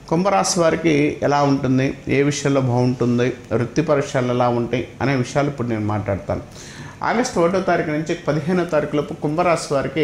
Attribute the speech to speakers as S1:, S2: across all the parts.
S1: కుంభరాశి వారికి ఎలా ఉంటుంది ఏ విషయంలో బాగుంటుంది వృత్తిపర విషయాలు ఎలా ఉంటాయి అనే విషయాలు ఇప్పుడు నేను మాట్లాడతాను ఆగస్టు ఒకటో తారీఖు నుంచి పదిహేనో తారీఖు లోపు కుంభరాశి వారికి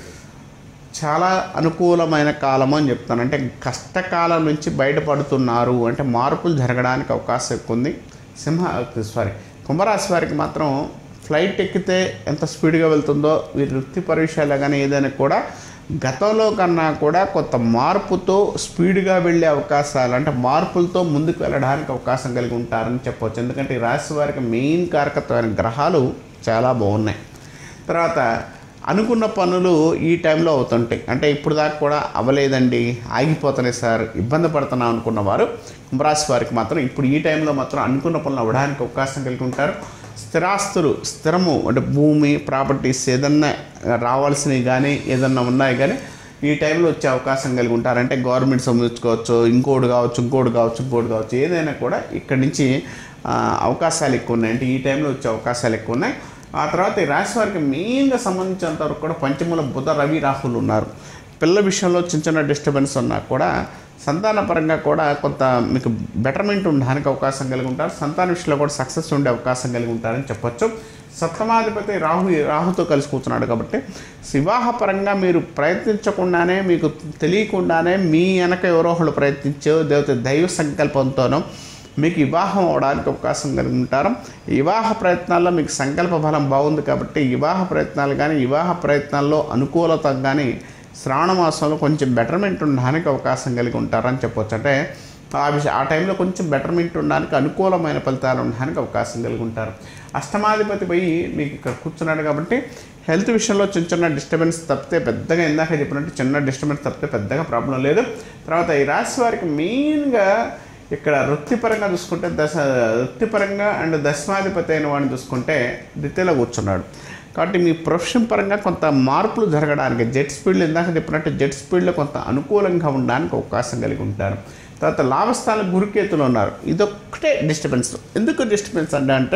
S1: చాలా అనుకూలమైన కాలం అని చెప్తాను అంటే కష్టకాలం నుంచి బయటపడుతున్నారు అంటే మార్పులు జరగడానికి అవకాశం ఎక్కువ ఉంది సింహ సారీ కుంభరాశి వారికి మాత్రం ఫ్లైట్ ఎక్కితే ఎంత స్పీడ్గా వెళ్తుందో వీరి వృత్తిపర విషయాలు కానీ ఏదైనా కూడా గతంలో కన్నా కూడా కొంత మార్పుతో స్పీడ్గా వెళ్ళే అవకాశాలు అంటే మార్పులతో ముందుకు వెళ్ళడానికి అవకాశం కలిగి ఉంటారని చెప్పవచ్చు ఎందుకంటే ఈ రాశి వారికి మెయిన్ కారకత్వమైన గ్రహాలు చాలా బాగున్నాయి తర్వాత అనుకున్న పనులు ఈ టైంలో అవుతుంటాయి అంటే ఇప్పుడు దాకా కూడా అవ్వలేదండి ఆగిపోతున్నాయి సార్ ఇబ్బంది పడుతున్నాం అనుకున్న వారు కుంభరాశి వారికి మాత్రం ఇప్పుడు ఈ టైంలో మాత్రం అనుకున్న పనులు అవ్వడానికి అవకాశం కలిగి ఉంటారు స్థిరాస్తులు స్థిరము అంటే భూమి ప్రాపర్టీస్ ఏదన్నా రావాల్సినవి కానీ ఏదన్నా ఉన్నాయి కానీ ఈ టైంలో వచ్చే అవకాశం కలిగి ఉంటారు అంటే గవర్నమెంట్ సంబంధించుకోవచ్చు ఇంకోటి కావచ్చు ఇంకోటి కావచ్చు ఇంకోటి కావచ్చు ఏదైనా కూడా ఇక్కడి నుంచి ఆ, అవకాశాలు ఎక్కువ ఉన్నాయి అంటే ఈ టైంలో వచ్చే అవకాశాలు ఎక్కువ ఉన్నాయి ఆ తర్వాత ఈ రాశి వారికి మెయిన్గా సంబంధించినంత వరకు కూడా పంచమూల బుధ రవి రాహులు ఉన్నారు పిల్ల విషయంలో చిన్న చిన్న డిస్టర్బెన్స్ ఉన్నా కూడా సంతానపరంగా కూడా కొంత మీకు బెటర్మెంట్ ఉండడానికి అవకాశం కలిగి ఉంటారు సంతాన విషయంలో కూడా సక్సెస్ ఉండే అవకాశం కలిగి ఉంటారని చెప్పొచ్చు సప్తమాధిపతి రాహు రాహుతో కలిసి కూర్చున్నాడు కాబట్టి వివాహపరంగా మీరు ప్రయత్నించకుండానే మీకు తెలియకుండానే మీ వెనక ఎవరో ఒకళ్ళు ప్రయత్నించో దేవత దైవ సంకల్పంతోనో మీకు వివాహం అవడానికి అవకాశం కలిగి ఉంటారు ఈ వివాహ ప్రయత్నాల్లో మీకు సంకల్ప బలం బాగుంది కాబట్టి ఈ వివాహ ప్రయత్నాలు కానీ వివాహ ప్రయత్నాల్లో అనుకూలత కానీ శ్రావణ మాసంలో కొంచెం బెటర్మెంట్ ఉండడానికి అవకాశం కలిగి ఉంటారని చెప్పొచ్చు అంటే ఆ విషయం ఆ టైంలో కొంచెం బెటర్మెంట్ ఉండడానికి అనుకూలమైన ఫలితాలు ఉండడానికి అవకాశం కలిగి ఉంటారు అష్టమాధిపతి పోయి మీకు ఇక్కడ కూర్చున్నాడు కాబట్టి హెల్త్ విషయంలో చిన్న చిన్న డిస్టర్బెన్స్ తప్పితే పెద్దగా ఇందాక చెప్పినట్టు చిన్న డిస్టర్బెన్స్ తప్పితే పెద్దగా ప్రాబ్లం లేదు తర్వాత ఈ రాశి వారికి మెయిన్గా ఇక్కడ వృత్తిపరంగా చూసుకుంటే దశ వృత్తిపరంగా అండ్ దశమాధిపతి అయిన వాడిని చూసుకుంటే ద్వితీయలో కూర్చున్నాడు కాబట్టి మీ ప్రొఫెషన్ పరంగా కొంత మార్పులు జరగడానికి జెట్ స్పీడ్లో ఇందాక చెప్పినట్టు జెట్ స్పీడ్లో కొంత అనుకూలంగా ఉండడానికి అవకాశం కలిగి ఉంటారు తర్వాత లాభస్థానం గురుకేతులు ఉన్నారు ఇదొక్కటే డిస్టర్బెన్స్ ఎందుకు డిస్టర్బెన్స్ అంటే అంటే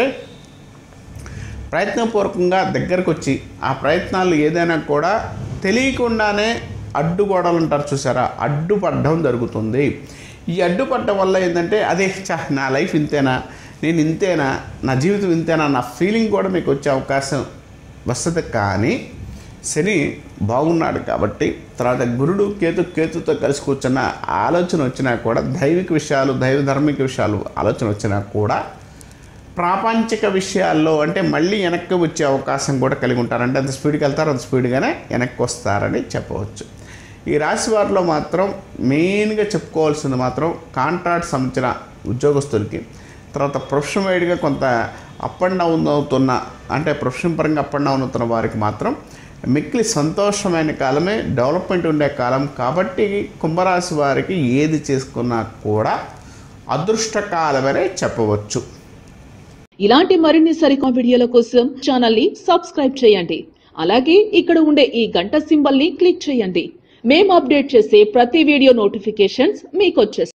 S1: ప్రయత్నపూర్వకంగా దగ్గరకు వచ్చి ఆ ప్రయత్నాలు ఏదైనా కూడా తెలియకుండానే అడ్డుగోడలు అంటారు చూసారా అడ్డుపడడం జరుగుతుంది ఈ అడ్డుపడడం వల్ల ఏంటంటే అదే చా నా లైఫ్ ఇంతేనా నేను ఇంతేనా నా జీవితం ఇంతేనా నా ఫీలింగ్ కూడా మీకు వచ్చే అవకాశం వస్తుంది కానీ శని బాగున్నాడు కాబట్టి తర్వాత గురుడు కేతు కేతుతో కలిసి కూర్చున్న ఆలోచన వచ్చినా కూడా దైవిక విషయాలు దైవ ధార్మిక విషయాలు ఆలోచన వచ్చినా కూడా ప్రాపంచిక విషయాల్లో అంటే మళ్ళీ వెనక్కి వచ్చే అవకాశం కూడా కలిగి ఉంటారు అంటే అంత స్పీడ్కి వెళ్తారు అంత స్పీడ్గానే వెనక్కి వస్తారని చెప్పవచ్చు ఈ రాశి వారిలో మాత్రం మెయిన్గా చెప్పుకోవాల్సింది మాత్రం కాంట్రాక్ట్ సంబంధించిన ఉద్యోగస్తులకి తర్వాత ప్రొఫెషన్ వైడ్గా కొంత అప్ అండ్ డౌన్ అవుతున్న అంటే ప్రొఫెషన్ పరంగా అప్ అండ్ డౌన్ అవుతున్న వారికి మాత్రం మిక్కిలి సంతోషమైన కాలమే డెవలప్మెంట్ ఉండే కాలం కాబట్టి కుంభరాశి వారికి ఏది చేసుకున్నా కూడా అదృష్టకాలమనే చెప్పవచ్చు
S2: ఇలాంటి మరిన్ని సరికొత్త వీడియోల కోసం ఛానల్ ని సబ్స్క్రైబ్ చేయండి అలాగే ఇక్కడ ఉండే ఈ గంట సింబల్ ని క్లిక్ చేయండి మేము అప్డేట్ చేసే ప్రతి వీడియో నోటిఫికేషన్స్ మీకు వచ్చేస్తాయి